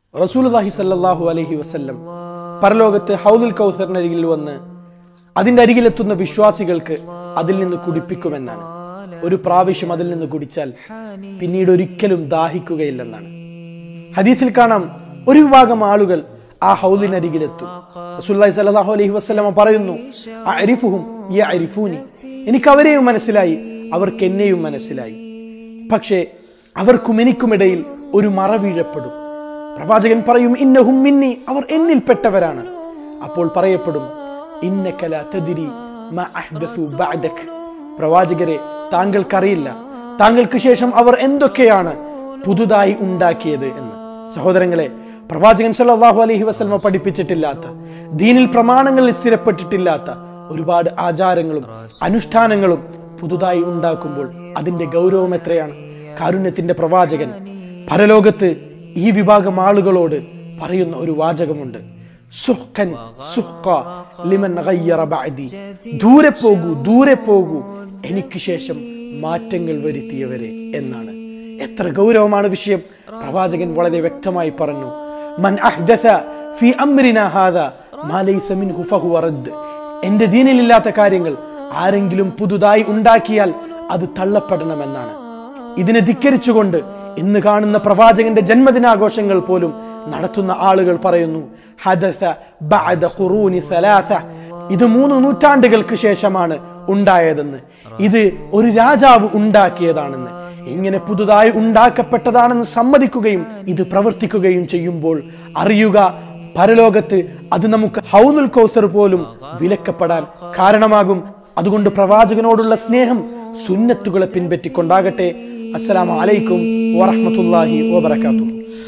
റസൂലുള്ളാഹി സല്ലല്ലാഹു അലൈഹി വസല്ലം പരലോകത്ത് ഹൗദുൽ കൗസറിനരികിൽ വന്ന് അതിന്റെ അരികിലെത്തുന്ന വിശ്വാസികൾക്ക് അതിൽ നിന്ന് കുടിപ്പിക്കുമെന്നാണ് ഒരു പ്രാവശ്യം അതിൽ നിന്ന് കുടിച്ചാൽ പിന്നീട് ഒരിക്കലും ദാഹിക്കുകയില്ലെന്നാണ് ഹദീസിൽ കാണാം ഒരു വിഭാഗം ആളുകൾ ആ ഹൗദിനരികിലെത്തും റസൂലുള്ളാഹി സ്വല്ലല്ലാഹു അലൈഹി വസല്ലമ പറയുന്നു അരിഫുഹും യഅരിഫൂനി എനിക്ക് അവരെയും മനസ്സിലായി അവർക്ക് എന്നെയും മനസ്സിലായി പക്ഷേ അവർക്കും എനിക്കുമിടയിൽ ഒരു മറ വീഴപ്പെടും പ്രവാചകൻ പറയും ഇന്നഹും മിന്നി അവർ എന്നിൽപ്പെട്ടവരാണ് അപ്പോൾ പറയപ്പെടും ഇന്നകല തദിരി മാ അഹ്ദസു ബഅദക് പ്രവാചകരെ താങ്കൾക്കറിയില്ല താങ്കൾക്ക് ശേഷം അവർ എന്തൊക്കെയാണ് പുതുതായി ഉണ്ടാക്കിയത് എന്ന് സഹോദരങ്ങളെ പ്രവാചകൻ സല്ലല്ലാഹു അലൈഹി വസല്ലമ പഠിപ്പിച്ചിട്ടില്ലാത്ത ദീനിൽ പ്രമാണങ്ങളിൽ സ്ഥിരപ്പെട്ടിട്ടില്ലാത്ത ഒരുപാട് ആചാരങ്ങളും അനുഷ്ഠാനങ്ങളും പുതുതായി ഉണ്ടാക്കുമ്പോൾ അതിന്റെ ഗൗരവം എത്രയാണ് കാരുണ്യത്തിന്റെ പ്രവാചകൻ പരലോകത്ത് ഈ വിഭാഗം ആളുകളോട് പറയുന്ന ഒരു വാചകമുണ്ട് സുഹ്കൻ സുഹ്ക ലിമൻ ഗയ്യറ ബഅദി ദൂരെ പോകൂ ദൂരെ പോകൂ എനിക്ക് ശേഷം മാറ്റങ്ങൾ വരുത്തിയവരെ എന്നാണ് എത്ര ഗൗരവമാണ് വിഷയം പ്രവാചകൻ വളരെ വ്യക്തമായി പറഞ്ഞു മൻ അഹ്ദസ ഫി അംരിനാ ഹാദാ മാ ലൈസ മിൻഹു ഫഹുവ റദ്ദ് എന്റെ ദീനിലില്ലാത്ത കാര്യങ്ങൾ ആരെങ്കിലും പുതുതായി ഉണ്ടാക്കിയാൽ അത് തള്ളപ്പെടണമെന്നാണ് ഇതിനെ ധിക്കരിച്ചുകൊണ്ട് ഇന്ന് കാണുന്ന പ്രവാചകന്റെ ജന്മദിനാഘോഷങ്ങൾ പോലും നടത്തുന്ന ആളുകൾ പറയുന്നു ഹദസ ബഅദ ഖുറൂനി സലാസ ഇത് മൂന്ന് നൂറ്റാണ്ടുകൾക്ക് ശേഷമാണ് ഉണ്ടായതെന്ന് ഇത് ഒരു രാജാവ് ഉണ്ടാക്കിയതാണെന്ന് ഇങ്ങനെ പുതുതായി ഉണ്ടാക്കപ്പെട്ടതാണെന്ന് സമ്മതിക്കുകയും ഇത് പ്രവർത്തിക്കുകയും ചെയ്യുമ്പോൾ അറിയുക പരലോകത്ത് അത് നമുക്ക് ഹൗനുൽ കൗസർ പോലും വിലക്കപ്പെടാൻ കാരണമാകും അതുകൊണ്ട് പ്രവാചകനോടുള്ള സ്നേഹം സുന്നത്തുകളെ പിൻപറ്റിക്കൊണ്ടാകട്ടെ അസ്സലാമു അലൈക്കും വറഹ്മത്തുള്ളാഹി വബറകാതുഹു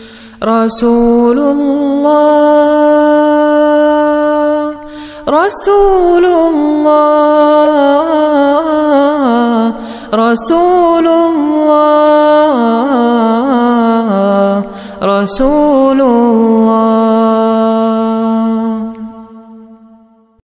رسول الله رسول الله رسول الله رسول الله